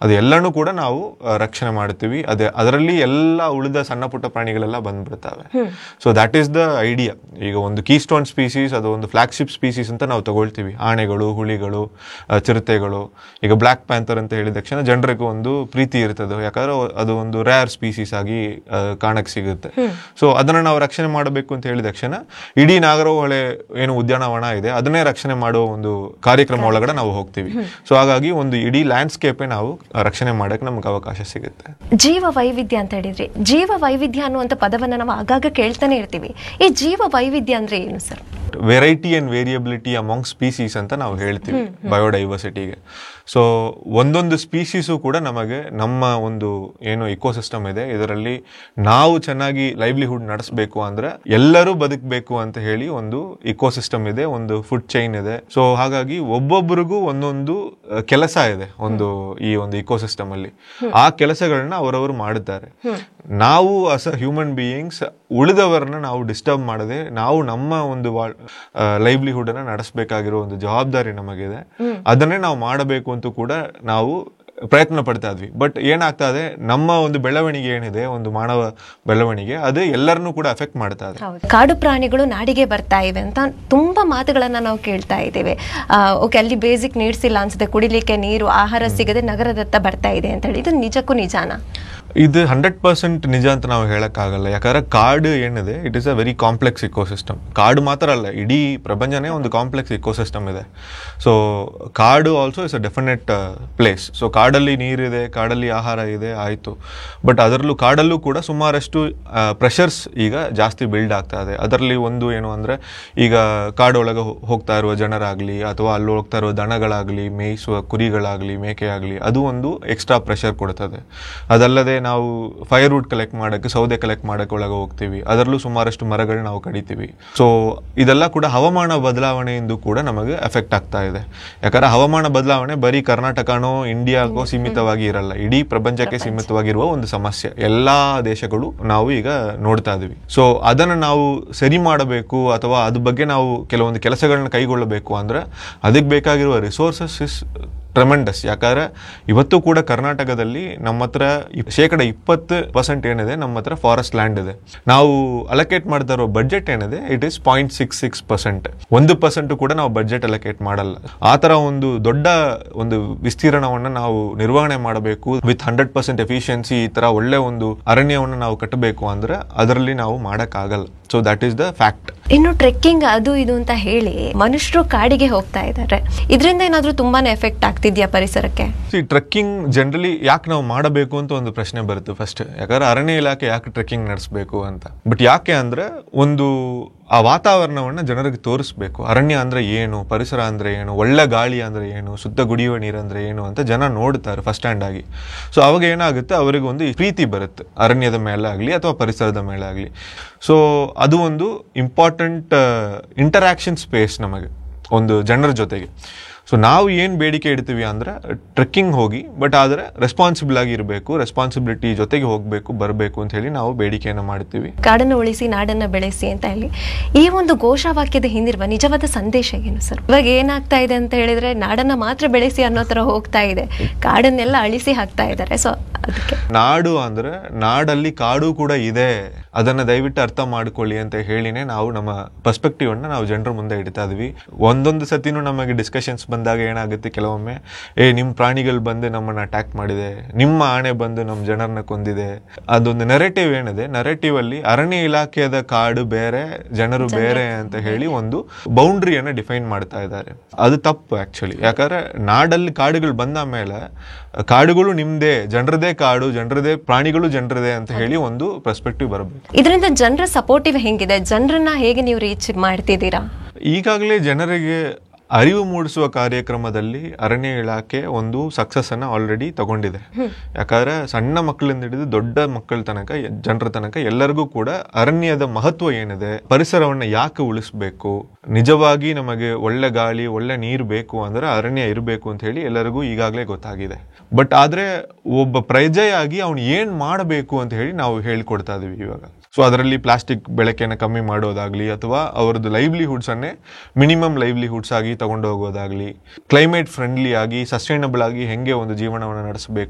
ಅದು ಎಲ್ಲನೂ ಕೂಡ ನಾವು ಆ, ರಕ್ಷಣೆ ಮಾಡ್ತೀವಿ ಅದೇ ಅದರಲ್ಲಿ ಎಲ್ಲ ಉಳಿದ ಸಣ್ಣ ಪುಟ್ಟ ಪ್ರಾಣಿಗಳೆಲ್ಲ ಬಂದ್ಬಿಡ್ತವೆ so that is the idea ಈಗ ಒಂದು ಕೀಸ್ಟೋನ್ ಸ್ಪೀಸೀಸ್ ಅದು ಒಂದು ಫ್ಲಾಗ್ಶಿಪ್ ಸ್ಪೀಸೀಸ್ ಅಂತ ನಾವು ತಗೊಳ್ತೀವಿ ಆನೆಗಳು ಹುಲಿಗಳು ಆ, ಚಿರತೆಗಳು ಈಗ ಬ್ಲ್ಯಾಕ್ ಪ್ಯಾಂಥರ್ ಅಂತ ಹೇಳಿದ ತಕ್ಷಣ ಜನರಿಗೂ ಒಂದು ಪ್ರೀತಿ ಇರ್ತದೆ ಯಾಕಂದ್ರೆ ಅದು ಒಂದು ರೇರ್ ಸ್ಪೀಸೀಸ್ ಆಗಿ ಆ, ಕಾಣಕ್ ಸಿಗುತ್ತೆ ಸೊ ಅದನ್ನ ನಾವು ರಕ್ಷಣೆ ಮಾಡಬೇಕು ಅಂತ ಹೇಳಿದ ತಕ್ಷಣ ಇಡೀ ನಾಗರಹೊಳೆ ಏನು ಉದ್ಯಾನವನ ಇದೆ ಅದನ್ನೇ ರಕ್ಷಣೆ ಮಾಡುವ ಒಂದು ಕಾರ್ಯಕ್ರಮ ಒಳಗಡೆ ನಾವು ಹೋಗ್ತೀವಿ ಸೊ ಹಾಗಾಗಿ ಒಂದು ಇಡೀ ಲ್ಯಾಂಡ್ಸ್ಕೇಪೇ ನಾವು ರಕ್ಷಣೆ ಮಾಡಕ್ಕೆ ನಮ್ಗೆ ಅವಕಾಶ ಸಿಗುತ್ತೆ ಜೀವ ವೈವಿಧ್ಯ ಅಂತ ಹೇಳಿದ್ರಿ ಜೀವ ವೈವಿಧ್ಯ ಅನ್ನುವಂಥ ಪದವನ್ನ ನಾವು ಆಗಾಗ ಕೇಳ್ತಾನೆ ಇರ್ತೀವಿ ಈ ಜೀವ ವೈವಿಧ್ಯ ಅಂದ್ರೆ ಏನು sir variety and variability among species ಅಂತ ನಾವು ಹೇಳ್ತೀವಿ ಬಯೋಡೈವರ್ಸಿಟಿಗೆ ಸೊ ಒಂದೊಂದು ಸ್ಪೀಸೀಸು ಕೂಡ ನಮಗೆ ನಮ್ಮ ಒಂದು ಏನು ಇಕೋಸಿಸ್ಟಮ್ ಇದೆ ಇದರಲ್ಲಿ ನಾವು ಚೆನ್ನಾಗಿ ಲೈವ್ಲಿಹುಡ್ ನಡೆಸಬೇಕು ಅಂದ್ರೆ ಎಲ್ಲರೂ ಬದುಕಬೇಕು ಅಂತ ಹೇಳಿ ಒಂದು ಇಕೋಸಿಸ್ಟಮ್ ಇದೆ ಒಂದು ಫುಡ್ ಚೈನ್ ಇದೆ ಸೊ ಹಾಗಾಗಿ ಒಬ್ಬೊಬ್ಬರಿಗೂ ಒಂದೊಂದು ಆ, ಕೆಲಸ ಇದೆ ಒಂದು ಈ ಒಂದು ಇಕೋಸಿಸ್ಟಮ್ ಅಲ್ಲಿ ಆ ಕೆಲಸಗಳನ್ನ ಅವರವರು ಮಾಡುತ್ತಾರೆ ನಾವು ಅಸ್ ಅ ಹ್ಯೂಮನ್ ಬೀಯಿಂಗ್ಸ್ ಉಳಿದವರನ್ನ ನಾವು ಡಿಸ್ಟರ್ಬ್ ಮಾಡದೆ ನಾವು ನಮ್ಮ ಒಂದು ಲೈವ್ಲಿಹುಡ್ ಅನ್ನ ನಡೆಸಬೇಕಾಗಿರೋ ಒಂದು ಜವಾಬ್ದಾರಿ ನಮಗಿದೆ ಅದನ್ನೇ ನಾವು ಮಾಡಬೇಕು ಅಂತ ಕೂಡ ನಾವು ಪ್ರಯತ್ನ ಪಡ್ತಾ ಇದ್ವಿ ಬಟ್ ಏನಾಗ್ತಾ ಇದೆ ನಮ್ಮ ಒಂದು ಬೆಳವಣಿಗೆ ಏನಿದೆ ಒಂದು ಮಾನವ ಬೆಳವಣಿಗೆ ಅದು ಎಲ್ಲರನ್ನೂ ಕೂಡ ಅಫೆಕ್ಟ್ ಮಾಡ್ತಾ ಇದೆ ಹೌದು ಕಾಡು ಪ್ರಾಣಿಗಳು ನಾಡಿಗೆ ಬರ್ತಾ ಇವೆ ಅಂತ ತುಂಬಾ ಮಾತುಗಳನ್ನ ನಾವು ಕೇಳ್ತಾ ಇದ್ದೇವೆ ಓಕೆ ಅಲ್ಲಿ ಬೇಸಿಕ್ ನೀಡ್ಸ್ ಇಲ್ಲ ಅನ್ಸುತ್ತೆ ಕುಡಿಲಿಕ್ಕೆ ನೀರು ಆಹಾರ ಸಿಗದೆ ನಗರದತ್ತ ಬರ್ತಾ ಇದೆ ಅಂತ ಹೇಳಿ ಇದು ನಿಜಕ್ಕೂ ನಿಜಾನ ಇದು ಹಂಡ್ರೆಡ್ ಪರ್ಸೆಂಟ್ ನಿಜ ಅಂತ ನಾವು ಹೇಳಕ್ಕಾಗಲ್ಲ ಯಾಕಂದ್ರೆ ಕಾಡು ಏನಿದೆ it is a very complex ecosystem ಕಾಡು ಮಾತ್ರ ಅಲ್ಲ ಇಡೀ ಪ್ರಪಂಚನೇ ಒಂದು ಕಾಂಪ್ಲೆಕ್ಸ್ ಇಕೋಸಿಸ್ಟಮ್ ಇದೆ ಸೊ ಕಾಡು also is a definite place so ಕಾಡಲ್ಲಿ ನೀರಿದೆ ಕಾಡಲ್ಲಿ ಆಹಾರ ಇದೆ ಆಯಿತು ಬಟ್ ಅದರಲ್ಲೂ ಕಾಡಲ್ಲೂ ಕೂಡ ಸುಮಾರಷ್ಟು ಪ್ರೆಷರ್ಸ್ ಈಗ ಜಾಸ್ತಿ ಬಿಲ್ಡ್ ಆಗ್ತಾ ಇದೆ ಅದರಲ್ಲಿ ಒಂದು ಏನು ಅಂದರೆ ಈಗ ಕಾಡೊಳಗೆ ಹೋ- ಹೋಗ್ತಾ ಇರುವ ಜನರಾಗಲಿ ಅಥವಾ ಅಲ್ಲಿ ಹೋಗ್ತಾ ಇರುವ ದನಗಳಾಗಲಿ ಮೇಯಿಸುವ ಕುರಿಗಳಾಗಲಿ ಮೇಕೆ ಆಗಲಿ ಅದು ಒಂದು ಎಕ್ಸ್ಟ್ರಾ ಪ್ರೆಷರ್ ಕೊಡ್ತದೆ ಅದಲ್ಲದೆ ನಾವು ಫೈರ್ವುಡ್ ಕಲೆಕ್ಟ್ ಮಾಡೋಕ್ಕೆ ಸೌದೆ ಕಲೆಕ್ಟ್ ಮಾಡೋಕ್ಕೆ ಒಳಗೆ ಹೋಗ್ತೀವಿ ಅದರಲ್ಲೂ ಸುಮಾರಷ್ಟು ಮರಗಳು ನಾವು ಕಡಿತೀವಿ ಸೊ ಇದೆಲ್ಲ ಕೂಡ ಹವಾಮಾನ ಬದಲಾವಣೆಯಿಂದ ಕೂಡ ನಮಗೆ ಎಫೆಕ್ಟ್ ಆಗ್ತಾ ಇದೆ ಯಾಕಂದ್ರೆ ಹವಾಮಾನ ಬದಲಾವಣೆ ಬರೀ ಕರ್ನಾಟಕನೋ ಇಂಡಿಯಾಗೋ ಸೀಮಿತವಾಗಿ ಇರಲ್ಲ ಇಡೀ ಪ್ರಪಂಚಕ್ಕೆ ಸೀಮಿತವಾಗಿರುವ ಒಂದು ಸಮಸ್ಯೆ ಎಲ್ಲಾ ದೇಶಗಳು ನಾವು ಈಗ ನೋಡ್ತಾ ಇದೀವಿ ಸೊ ಅದನ್ನು ನಾವು ಸರಿ ಮಾಡಬೇಕು ಅಥವಾ ಅದ್ರ ಬಗ್ಗೆ ನಾವು ಕೆಲವೊಂದು ಕೆಲಸಗಳನ್ನ ಕೈಗೊಳ್ಳಬೇಕು ಅಂದ್ರೆ ಅದಕ್ಕೆ ಬೇಕಾಗಿರುವ ರಿಸೋರ್ಸಸ್ ಇಸ್ ಟ್ರೆಮೆಂಡಸ್ ಯಾಕಂದ್ರೆ ಇವತ್ತು ಕೂಡ ಕರ್ನಾಟಕದಲ್ಲಿ ನಮ್ಮ ಹತ್ರ ಇಪ್- ಶೇಕಡ ಇಪ್ಪತ್ತು ಪರ್ಸೆಂಟ್ ಏನಿದೆ ನಮ್ಮ ಹತ್ರ ಫಾರೆಸ್ಟ್ ಲ್ಯಾಂಡ್ ಇದೆ ನಾವು ಅಲೋಕೇಟ್ ಮಾಡ್ತಾ ಇರೋ ಬಡ್ಜೆಟ್ ಏನಿದೆ it is point six six percent ಒಂದು ಪರ್ಸೆಂಟ್ ಕೂಡ ನಾವು ಬಡ್ಜೆಟ್ ಅಲೋಕೇಟ್ ಮಾಡಲ್ಲ ಆ ಥರ ಒಂದು ದೊಡ್ಡ ಒಂದು ವಿಸ್ತೀರ್ಣವನ್ನು ನಾವು ನಿರ್ವಹಣೆ ಮಾಡಬೇಕು ವಿತ್ ಹಂಡ್ರೆಡ್ ಪರ್ಸೆಂಟ್ ಎಫಿಷಿಯನ್ಸಿ ಈ ಥರ ಒಳ್ಳೆ ಒಂದು ಅರಣ್ಯವನ್ನು ನಾವು ಕಟ್ಟಬೇಕು ಅಂದ್ರೆ ಅದರಲ್ಲಿ ನಾವು ಮಾಡೋಕ್ಕಾಗಲ್ಲ so that is the fact ಇನ್ನು ಟ್ರೆಕ್ಕಿಂಗ್ ಅದು ಇದು ಅಂತ ಹೇಳಿ ಮನುಷ್ಯರು ಕಾಡಿಗೆ ಹೋಗ್ತಾ ಇದ್ದಾರೆ ಇದರಿಂದ ಏನಾದ್ರೂ ತುಂಬಾನೇ ಎಫೆಕ್ಟ್ ಆಗ್ತಿದ್ಯಾ ಪರಿಸರಕ್ಕೆ ಸಿ ಟ್ರೆಕ್ಕಿಂಗ್ ಜನರಲಿ ಯಾಕೆ ನಾವು ಮಾಡಬೇಕು ಅಂತ ಒಂದು ಪ್ರಶ್ನೆ ಬರುತ್ತೆ ಫಸ್ಟ್ ಯಾಕಂದ್ರೆ ಅರಣ್ಯ ಇಲಾಖೆ ಯಾಕೆ ಟ್ರೆಕ್ಕಿಂಗ್ ನಡೆಸಬೇಕು ಅಂತ ಬಟ್ ಯಾಕೆ ಅಂದ್ರೆ ಒಂದು ಆ ವಾತಾವರಣವನ್ನ ಜನರಿಗೆ ತೋರಿಸ್ಬೇಕು ಅರಣ್ಯ ಅಂದ್ರೆ ಏನು ಪರಿಸರ ಅಂದ್ರೆ ಏನು ಒಳ್ಳೆ ಗಾಳಿ ಅಂದ್ರೆ ಏನು ಶುದ್ಧ ಕುಡಿಯುವ ನೀರು ಅಂದ್ರೆ ಏನು ಅಂತ ಜನ ನೋಡ್ತಾರೆ ಫಸ್ಟ್ ಹ್ಯಾಂಡ್ ಆಗಿ ಸೊ ಅವಾಗ ಏನಾಗುತ್ತೆ ಅವರಿಗೆ ಒಂದು ಪ್ರೀತಿ ಬರುತ್ತೆ ಅರಣ್ಯದ ಮೇಲೆ ಆಗಲಿ ಅಥವಾ ಪರಿಸರದ ಮೇಲೆ ಆಗಲಿ ಸೊ ಅದು ಒಂದು ಇಂಪಾರ್ಟೆಂಟ್ ಇಂಟರಾಕ್ಷನ್ ಸ್ಪೇಸ್ ನಮಗೆ ಒಂದು ಜನರ ಜೊತೆಗೆ ಸೊ ನಾವು ಏನು ಬೇಡಿಕೆ ಇಡ್ತೀವಿ ಅಂದ್ರೆ ಟ್ರೆಕ್ಕಿಂಗ್ ಹೋಗಿ ಬಟ್ ಆದರೆ ರೆಸ್ಪಾನ್ಸಿಬಲ್ ಆಗಿ ಇರಬೇಕು ರೆಸ್ಪಾನ್ಸಿಬಿಲಿಟಿ ಜೊತೆಗೆ ಹೋಗಬೇಕು ಬರಬೇಕು ಅಂತ ಹೇಳಿ ನಾವು ಬೇಡಿಕೆಯನ್ನು ಮಾಡ್ತೀವಿ ಕಾಡನ್ನು ಉಳಿಸಿ ನಾಡನ್ನ ಬೆಳೆಸಿ ಅಂತ ಹೇಳಿ ಈ ಒಂದು ಘೋಷವಾಕ್ಯದ ಹಿಂದಿರುವ ನಿಜವಾದ ಸಂದೇಶ ಏನು ಸರ್ ಇವಾಗ ಏನಾಗ್ತಾ ಇದೆ ಅಂತ ಹೇಳಿದ್ರೆ ನಾಡನ್ನ ಮಾತ್ರ ಬೆಳೆಸಿ ಅನ್ನೋ ತರ ಹೋಗ್ತಾ ಇದೆ ಕಾಡನ್ನೆಲ್ಲ ಅಳಿಸಿ ಹಾಕ್ತಾ ಇದ್ದಾರೆ ಸೊ ಅದಕ್ಕೆ ನಾಡು ಅಂದ್ರೆ ನಾಡಲ್ಲಿ ಕಾಡು ಕೂಡ ಇದೆ ಅದನ್ನ ದಯವಿಟ್ಟು ಅರ್ಥ ಮಾಡ್ಕೊಳ್ಳಿ ಅಂತ ಹೇಳಿನೇ ನಾವು ನಮ್ಮ ಪರ್ಸ್ಪೆಕ್ಟಿವ್ ಅನ್ನ ನಾವು ಜನರ ಮುಂದೆ ಇಡ್ತಾ ಇದೀವಿ ಒಂದೊಂದು ಸತಿನೂ ನಮಗೆ ಡಿಸ್ಕಷನ್ಸ್ ಬಂದಾಗ ಏನಾಗುತ್ತೆ ಕೆಲವೊಮ್ಮೆ ಏ ನಿಮ್ ಪ್ರಾಣಿಗಳು ಬಂದು ನಮ್ಮನ್ನ ಅಟ್ಯಾಕ್ ಮಾಡಿದೆ ನಿಮ್ಮ ಆಣೆ ಬಂದು ನಮ್ಮ ಜನರನ್ನ ಕೊಂದಿದೆ ಅದೊಂದು ನೆರೆಟಿವ್ ಏನಿದೆ ನೆರೆಟಿವ್ ಅಲ್ಲಿ ಅರಣ್ಯ ಇಲಾಖೆಯ ಕಾಡು ಬೇರೆ ಜನರು ಬೇರೆ ಅಂತ ಹೇಳಿ ಒಂದು ಬೌಂಡ್ರಿಯನ್ನ ಡಿಫೈನ್ ಮಾಡ್ತಾ ಇದ್ದಾರೆ ಅದು ತಪ್ಪು ಆಕ್ಚುಲಿ ಯಾಕಂದ್ರೆ ನಾಡಲ್ಲಿ ಕಾಡುಗಳು ಬಂದ ಮೇಲೆ ಕಾಡುಗಳು ನಿಮ್ದೇ ಜನರದೇ ಕಾಡು ಜನರದೇ ಪ್ರಾಣಿಗಳು ಜನರದೇ ಅಂತ ಹೇಳಿ ಒಂದು ಪರ್ಸ್ಪೆಕ್ಟಿವ್ ಬರಬೇಕು ಇದರಿಂದ ಜನರ ಸಪೋರ್ಟಿವ್ ಹೆಂಗಿದೆ ಜನರನ್ನ ಹೇಗೆ ನೀವು ರೀಚ್ ಮಾಡ್ತಿದ್ದೀರಾ ಈಗಾಗಲೇ ಜನರಿಗೆ ಅರಿವು ಮೂಡಿಸುವ ಕಾರ್ಯಕ್ರಮದಲ್ಲಿ ಅರಣ್ಯ ಇಲಾಖೆ ಒಂದು ಸಕ್ಸಸ್ ಅನ್ನ ಆಲ್ರೆಡಿ ತಗೊಂಡಿದೆ ಯಾಕಂದ್ರೆ ಸಣ್ಣ ಮಕ್ಕಳಿಂದ ಹಿಡಿದು ದೊಡ್ಡ ಮಕ್ಕಳ ತನಕ ಎ- ಜನರ ತನಕ ಎಲ್ಲರಿಗೂ ಕೂಡ ಅರಣ್ಯದ ಮಹತ್ವ ಏನಿದೆ ಪರಿಸರವನ್ನ ಯಾಕೆ ಉಳಿಸ್ಬೇಕು ನಿಜವಾಗಿ ನಮಗೆ ಒಳ್ಳೆ ಗಾಳಿ ಒಳ್ಳೆ ನೀರು ಬೇಕು ಅಂದ್ರೆ ಅರಣ್ಯ ಇರಬೇಕು ಅಂತ ಹೇಳಿ ಎಲ್ಲರಿಗೂ ಈಗಾಗಲೇ ಗೊತ್ತಾಗಿದೆ ಬಟ್ ಆದ್ರೆ ಒಬ್ಬ ಪ್ರಜೆಯಾಗಿ ಅವನು ಏನ್ ಮಾಡಬೇಕು ಅಂತ ಹೇಳಿ ನಾವು ಹೇಳ್ಕೊಡ್ತಾ ಇದೀವಿ ಇವಾಗ ಸೊ ಅದರಲ್ಲಿ ಪ್ಲಾಸ್ಟಿಕ್ ಬೆಳಕೆಯನ್ನು ಕಮ್ಮಿ ಮಾಡೋದಾಗ್ಲಿ ಅಥವಾ ಅವರದ್ದು ಲೈವ್ಲಿಹುಡ್ಸ್ ಅನ್ನೇ ಮಿನಿಮಮ್ ಲೈವ್ಲಿಹುಡ್ಸ್ ಆಗಿ ತಗೊಂಡು ಹೋಗೋದಾಗ್ಲಿ ಕ್ಲೈಮೇಟ್ ಫ್ರೆಂಡ್ಲಿ ಆಗಿ ಸಸ್ಟೈನಬಲ್ ಆಗಿ ಹೆಂಗೆ ಒಂದು ಜೀವನವನ್ನು ನಡೆಸಬೇಕು